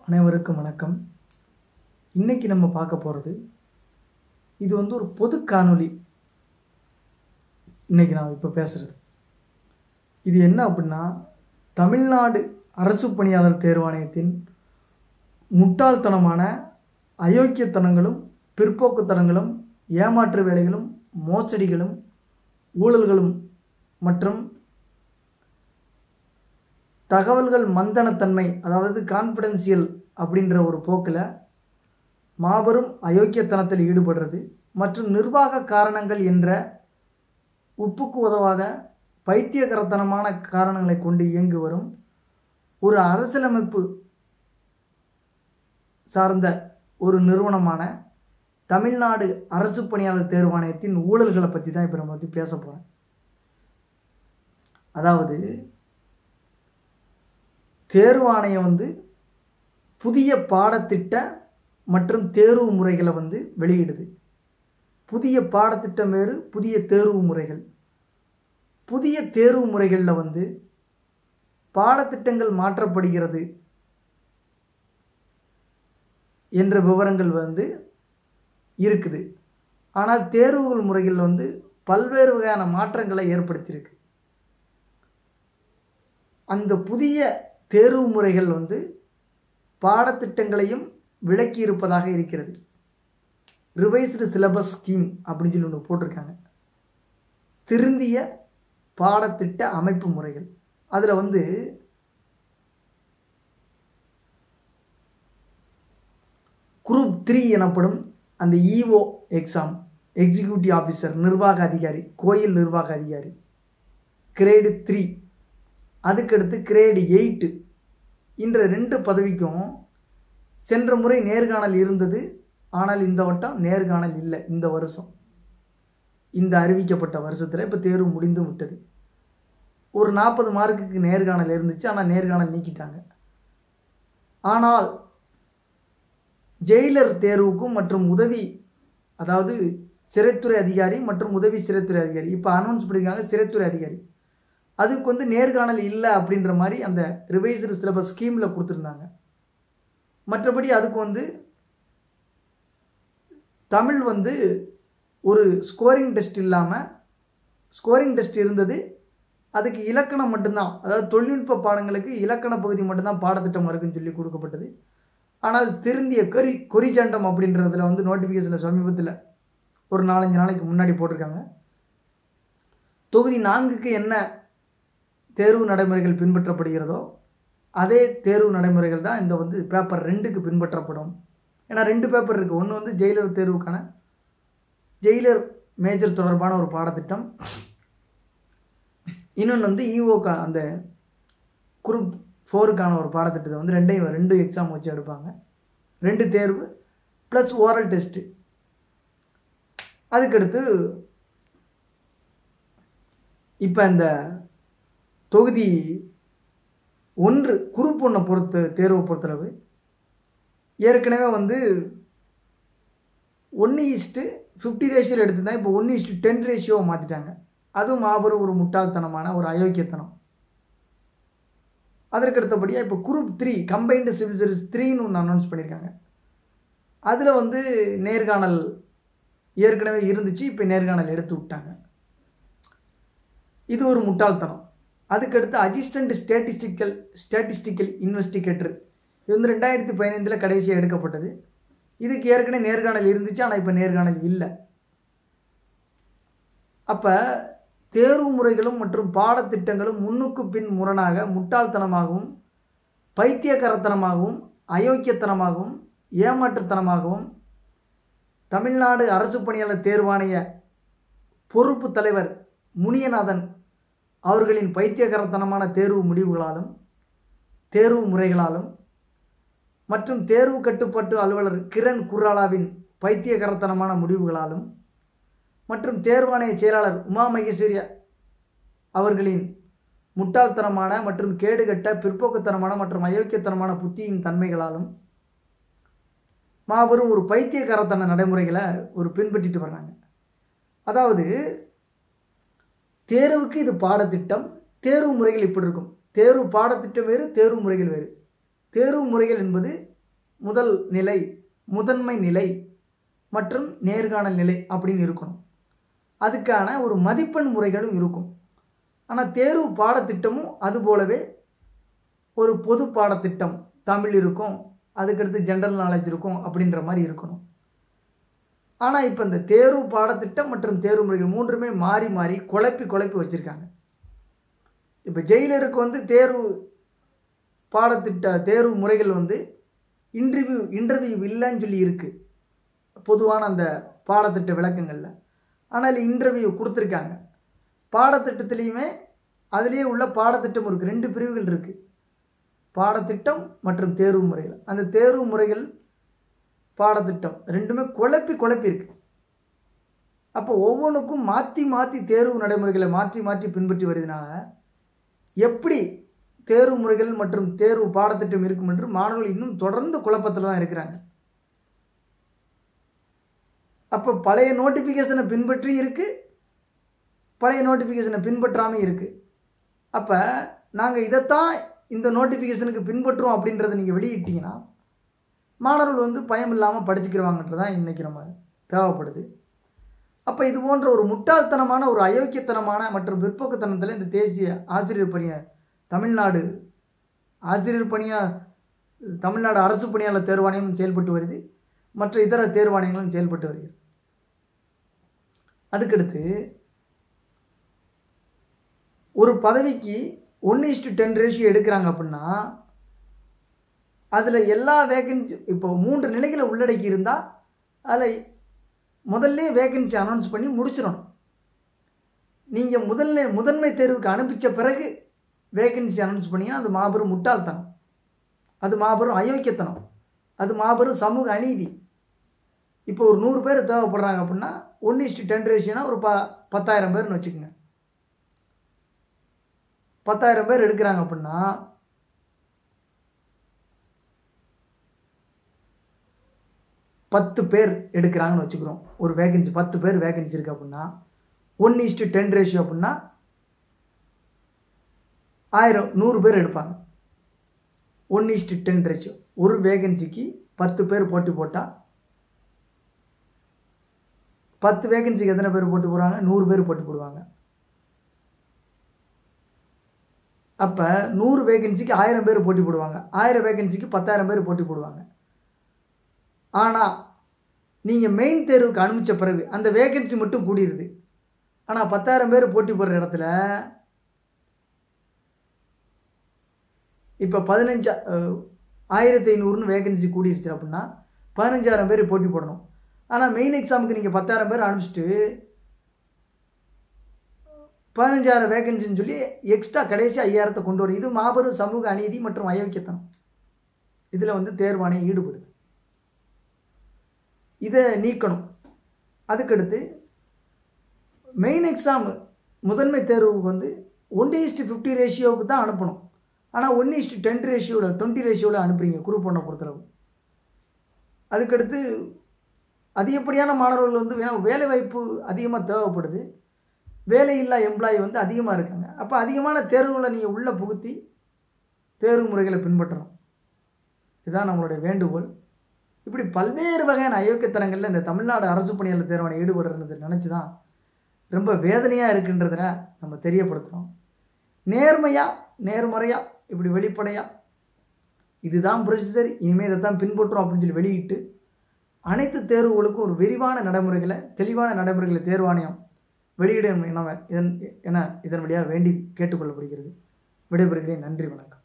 அனைவருக்கும் வணக்கம் இன்னைக்கு நம்ம பார்க்க போகிறது இது வந்து ஒரு பொது காணொளி இன்னைக்கு நான் இப்போ பேசுகிறது இது என்ன அப்படின்னா தமிழ்நாடு அரசு பணியாளர் தேர்வாணையத்தின் முட்டாள்தனமான அயோக்கியத்தனங்களும் பிற்போக்குத்தனங்களும் ஏமாற்று வேலைகளும் மோசடிகளும் ஊழல்களும் மற்றும் தகவல்கள் மந்தனத்தன்மை அதாவது கான்ஃபிடென்சியல் அப்படின்ற ஒரு போக்கில் மாபெரும் அயோக்கியத்தனத்தில் ஈடுபடுறது மற்றும் நிர்வாக காரணங்கள் என்ற உப்புக்கு உதவாத பைத்தியகரத்தனமான காரணங்களை கொண்டு இயங்கி வரும் ஒரு அரசியலமைப்பு சார்ந்த ஒரு நிறுவனமான தமிழ்நாடு அரசு பணியாளர் தேர்வாணையத்தின் ஊழல்களை பற்றி தான் இப்போ நம்ம பற்றி பேச போகிறேன் அதாவது தேர்வாணையம் வந்து புதிய பாடத்திட்ட மற்றும் தேர்வு முறைகளை வந்து வெளியிடுது புதிய பாடத்திட்டம் வேறு புதிய தேர்வு முறைகள் புதிய தேர்வு முறைகளில் வந்து பாடத்திட்டங்கள் மாற்றப்படுகிறது என்ற விவரங்கள் வந்து இருக்குது ஆனால் தேர்வுகள் முறைகள் வந்து பல்வேறு வகையான மாற்றங்களை ஏற்படுத்தியிருக்கு அந்த புதிய தேர்வு முறைகள் வந்து பாடத்திட்டங்களையும் விளக்கி இருப்பதாக இருக்கிறது ரிவைஸ்டு சிலபஸ் ஸ்கீம் அப்படின்னு சொல்லி ஒன்று போட்டிருக்காங்க திருந்திய பாடத்திட்ட அமைப்பு முறைகள் அதில் வந்து குரூப் த்ரீ எனப்படும் அந்த இஓ எக்ஸாம் எக்ஸிக்யூட்டிவ் ஆஃபீஸர் நிர்வாக அதிகாரி கோயில் நிர்வாக அதிகாரி கிரேடு த்ரீ அதுக்கடுத்து கிரேடு எயிட்டு என்ற ரெண்டு பதவிக்கும் சென்ற முறை நேர்காணல் இருந்தது ஆனால் இந்த வட்டம் நேர்காணல் இல்லை இந்த வருஷம் இந்த அறிவிக்கப்பட்ட வருஷத்தில் இப்போ தேர்வு முடிந்து விட்டது ஒரு நாற்பது மார்க்குக்கு நேர்காணல் இருந்துச்சு ஆனால் நேர்காணல் நீக்கிட்டாங்க ஆனால் ஜெயிலர் தேர்வுக்கும் மற்றும் உதவி அதாவது சிறைத்துறை அதிகாரி மற்றும் உதவி சிறைத்துறை அதிகாரி இப்போ அனௌன்ஸ் பண்ணியிருக்காங்க சிறைத்துறை அதிகாரி அதுக்கு வந்து நேர்காணல் இல்லை அப்படின்ற மாதிரி அந்த ரிவைஸ்டு சிலபஸ் ஸ்கீமில் கொடுத்துருந்தாங்க மற்றபடி அதுக்கு வந்து தமிழ் வந்து ஒரு ஸ்கோரிங் டெஸ்ட் இல்லாமல் ஸ்கோரிங் டெஸ்ட் இருந்தது அதுக்கு இலக்கணம் மட்டும்தான் அதாவது தொழில்நுட்ப பாடங்களுக்கு இலக்கண பகுதி மட்டும்தான் பாடத்திட்டம் இருக்குன்னு சொல்லி கொடுக்கப்பட்டது ஆனால் திருந்திய கொரி கொரிஜாண்டம் அப்படின்றதுல வந்து நோட்டிஃபிகேஷனில் சமீபத்தில் ஒரு நாலஞ்சு நாளைக்கு முன்னாடி போட்டிருக்காங்க தொகுதி நான்குக்கு என்ன தேர்வு நடைமுறைகள் பின்பற்றப்படுகிறதோ அதே தேர்வு நடைமுறைகள் தான் இந்த வந்து பேப்பர் ரெண்டுக்கு பின்பற்றப்படும் ஏன்னா ரெண்டு பேப்பர் இருக்குது ஒன்று வந்து ஜெயிலர் தேர்வுக்கான ஜெயிலர் மேஜர் தொடர்பான ஒரு பாடத்திட்டம் இன்னொன்று வந்து இஓக்கா அந்த குரூப் ஃபோருக்கான ஒரு பாடத்திட்டத்தை வந்து ரெண்டையும் ரெண்டு எக்ஸாம் வச்சு எடுப்பாங்க ரெண்டு தேர்வு ப்ளஸ் ஓரல் டெஸ்ட்டு அதுக்கடுத்து இப்போ இந்த தொகுதி ஒன்று குரூப் ஒன்றை பொறுத்த தேர்வை பொறுத்தளவு ஏற்கனவே வந்து ஒன்று ஈஸ்ட்டு ஃபிஃப்டி ரேஷியோவில் எடுத்து தான் இப்போ ஒன்று ஈஸ்ட்டு டென் ரேஷியோவை மாற்றிட்டாங்க அதுவும் மாபெரும் ஒரு முட்டாள்தனமான ஒரு அயோக்கியத்தனம் அதற்கு அடுத்தபடியாக இப்போ group three combined civil service த்ரீன்னு ஒன்று அனௌன்ஸ் பண்ணியிருக்காங்க அதில் வந்து நேர்காணல் ஏற்கனவே இருந்துச்சு இப்போ நேர்காணல் எடுத்து விட்டாங்க இது ஒரு முட்டாள்தனம் அதுக்கடுத்து அசிஸ்டண்ட் ஸ்டேட்டிஸ்டிக்கல் ஸ்டேட்டிஸ்டிக்கல் இன்வெஸ்டிகேட்டர் இது வந்து ரெண்டாயிரத்தி பதினைந்தில் கடைசியாக எடுக்கப்பட்டது இதுக்கு ஏற்கனவே நேர்காணல் இருந்துச்சு ஆனால் இப்போ நேர்காணல் இல்லை அப்போ தேர்வு முறைகளும் மற்றும் பாடத்திட்டங்களும் முன்னுக்கு பின் முரணாக முட்டாள்தனமாகவும் பைத்தியகரத்தனமாகவும் அயோக்கியத்தனமாகவும் ஏமாற்றுத்தனமாகவும் தமிழ்நாடு அரசு பணியாளர் தேர்வாணைய பொறுப்பு தலைவர் முனியநாதன் அவர்களின் பைத்தியகரத்தனமான தேர்வு முடிவுகளாலும் தேர்வு முறைகளாலும் மற்றும் தேர்வு கட்டுப்பாட்டு அலுவலர் கிரண் குர்ராலாவின் பைத்தியகரத்தனமான முடிவுகளாலும் மற்றும் தேர்வாணைய செயலாளர் உமா மகேஸ்வரி அவர்களின் முட்டாள்தனமான மற்றும் கேடுகட்ட பிற்போக்குத்தனமான மற்றும் அயோக்கியத்தனமான புத்தியின் தன்மைகளாலும் மாபெரும் ஒரு பைத்தியகாரத்தன நடைமுறைகளை ஒரு பின்பற்றிட்டு வர்றாங்க அதாவது தேர்வுக்கு இது பாடத்திட்டம் தேர்வு முறைகள் இப்படி இருக்கும் தேர்வு பாடத்திட்டம் வேறு தேர்வு முறைகள் வேறு தேர்வு முறைகள் என்பது முதல் நிலை முதன்மை நிலை மற்றும் நேர்காணல் நிலை அப்படின்னு இருக்கணும் அதுக்கான ஒரு மதிப்பெண் முறைகளும் இருக்கும் ஆனால் தேர்வு பாடத்திட்டமும் அது போலவே ஒரு பொது பாடத்திட்டம் தமிழ் இருக்கும் அதுக்கடுத்து ஜென்ரல் நாலேஜ் இருக்கும் அப்படின்ற மாதிரி இருக்கணும் ஆனால் இப்போ இந்த தேர்வு பாடத்திட்டம் மற்றும் தேர்வு முறைகள் மூன்றுமே மாறி மாறி குழப்பி குழப்பி வச்சுருக்காங்க இப்போ ஜெயிலருக்கு வந்து தேர்வு பாடத்திட்ட தேர்வு முறைகள் வந்து இன்டர்வியூ இன்டர்வியூ இல்லைன்னு சொல்லி இருக்குது பொதுவான அந்த பாடத்திட்ட விளக்கங்களில் ஆனால் இன்டர்வியூ கொடுத்துருக்காங்க பாடத்திட்டத்துலேயுமே அதுலேயே உள்ள பாடத்திட்டம் இருக்குது ரெண்டு பிரிவுகள் இருக்குது பாடத்திட்டம் மற்றும் தேர்வு முறைகள் அந்த தேர்வு முறைகள் பாடத்திட்டம் ரெண்டுமே குழப்பி குழப்பி இருக்கு அப்போ ஒவ்வொன்றுக்கும் மாற்றி மாற்றி தேர்வு நடைமுறைகளை மாற்றி மாற்றி பின்பற்றி வருவதனால எப்படி தேர்வு முறைகள் மற்றும் தேர்வு பாடத்திட்டம் இருக்கும் என்று மாணவர்கள் இன்னும் தொடர்ந்து குழப்பத்தில் தான் இருக்கிறாங்க அப்போ பழைய நோட்டிஃபிகேஷனை பின்பற்றி இருக்கு பழைய நோட்டிஃபிகேஷனை பின்பற்றாமல் இருக்கு அப்போ நாங்கள் இதைத்தான் இந்த நோட்டிஃபிகேஷனுக்கு பின்பற்றுறோம் அப்படின்றத நீங்கள் வெளியிட்டீங்கன்னா மாணவர்கள் வந்து பயம் இல்லாமல் படிச்சுக்கிறவாங்கன்றது தான் இன்றைக்கி நம்ம தேவைப்படுது அப்போ இது போன்ற ஒரு முட்டாள்தனமான ஒரு அயோக்கியத்தனமான மற்றும் பிற்போக்குத்தனத்தில் இந்த தேசிய ஆசிரியர் பணியை தமிழ்நாடு ஆசிரியர் பணியாக தமிழ்நாடு அரசு பணியாளர் தேர்வாணையம் செயல்பட்டு வருது மற்ற இதர தேர்வாணையங்களும் செயல்பட்டு வருகிறது அதுக்கடுத்து ஒரு பதவிக்கு ஒன்று இஸ்டு டென் ரேஷியோ எடுக்கிறாங்க அப்படின்னா அதில் எல்லா வேகன்சி இப்போ மூன்று நிலைகளை உள்ளடக்கி இருந்தால் அதில் முதல்ல வேகன்சி அனௌன்ஸ் பண்ணி முடிச்சிடணும் நீங்கள் முதல்ல முதன்மை தேர்வுக்கு அனுப்பிச்ச பிறகு வேகன்சி அனௌன்ஸ் பண்ணிங்கன்னா அது மாபெரும் முட்டாள்தனம் அது மாபெரும் அயோக்கியத்தனம் அது மாபெரும் சமூக அநீதி இப்போ ஒரு நூறு பேர் தேவைப்படுறாங்க அப்படின்னா ஒன்று இஸ்டு டென் ரேஷியோனா ஒரு ப பத்தாயிரம் பேர்னு வச்சுக்கோங்க பத்தாயிரம் பேர் எடுக்கிறாங்க அப்படின்னா பத்து பேர் எடுக்கிறாங்கன்னு வச்சுக்கிறோம் ஒரு வேகன்சி பத்து பேர் வேகன்சி இருக்குது அப்படின்னா ஒன் இஸ்டு டென் ரேஷியோ அப்படின்னா ஆயிரம் நூறு பேர் எடுப்பாங்க ஒன் இஸ்டு டென் ரேஷியோ ஒரு வேகன்சிக்கு பத்து பேர் போட்டி போட்டால் பத்து வேகன்சிக்கு எத்தனை பேர் போட்டி போடுவாங்க நூறு பேர் போட்டி போடுவாங்க அப்போ நூறு வேகன்சிக்கு ஆயிரம் பேர் போட்டி போடுவாங்க ஆயிரம் வேகன்சிக்கு பத்தாயிரம் பேர் போட்டி போடுவாங்க ஆனால் நீங்கள் மெயின் தேர்வுக்கு அனுப்பிச்ச பிறகு அந்த வேகன்சி மட்டும் கூடிருது ஆனால் பத்தாயிரம் பேர் போட்டி போடுற இடத்துல இப்போ பதினஞ்சா ஆயிரத்தி ஐநூறுன்னு வேகன்சி கூடிருச்சு அப்படின்னா பதினஞ்சாயிரம் பேர் போட்டி போடணும் ஆனால் மெயின் எக்ஸாமுக்கு நீங்கள் பத்தாயிரம் பேர் அனுப்பிச்சிட்டு பதினஞ்சாயிரம் வேகன்சின்னு சொல்லி எக்ஸ்ட்ரா கடைசி ஐயாயிரத்தை கொண்டு வரும் இது மாபெரும் சமூக அநீதி மற்றும் அயோக்கியத்தனம் இதில் வந்து தேர்வாணையம் ஈடுபடுது இதை நீக்கணும் அதுக்கடுத்து மெயின் எக்ஸாம் முதன்மை தேர்வுக்கு வந்து ஒன் இஸ்டு ஃபிஃப்டி ரேஷியோவுக்கு தான் அனுப்பணும் ஆனால் ஒன் இஸ்டு டென் ரேஷியோவில் டுவெண்ட்டி ரேஷியோவில் அனுப்புறீங்க குரூப் ஒன்றை பொறுத்தளவு அதுக்கடுத்து அதிகப்படியான மாணவர்கள் வந்து வே வேலை வாய்ப்பு அதிகமாக தேவைப்படுது வேலையில்லா எம்ப்ளாயி வந்து அதிகமாக இருக்காங்க அப்போ அதிகமான தேர்வுகளை நீங்கள் உள்ளே புகுத்தி தேர்வு முறைகளை பின்பற்றணும் இதுதான் நம்மளுடைய வேண்டுகோள் இப்படி பல்வேறு வகையான அயோக்கியத்தனங்களில் இந்த தமிழ்நாடு அரசு பணியாளர் தேர்வாணை ஈடுபடுறது நினச்சி தான் ரொம்ப வேதனையாக இருக்குன்றதில் நம்ம தெரியப்படுத்துகிறோம் நேர்மையாக நேர்மறையாக இப்படி வெளிப்படையாக இதுதான் ப்ரொசீஜர் இனிமேல் இதை தான் பின்பற்றுறோம் அப்படின்னு சொல்லி வெளியிட்டு அனைத்து தேர்வுகளுக்கும் ஒரு விரிவான நடைமுறைகளை தெளிவான நடைமுறைகளை தேர்வாணையம் வெளியிடும் என இதன் என இதன் வழியாக வேண்டி கேட்டுக்கொள்ளப்படுகிறது விடைபெறுகிறேன் நன்றி வணக்கம்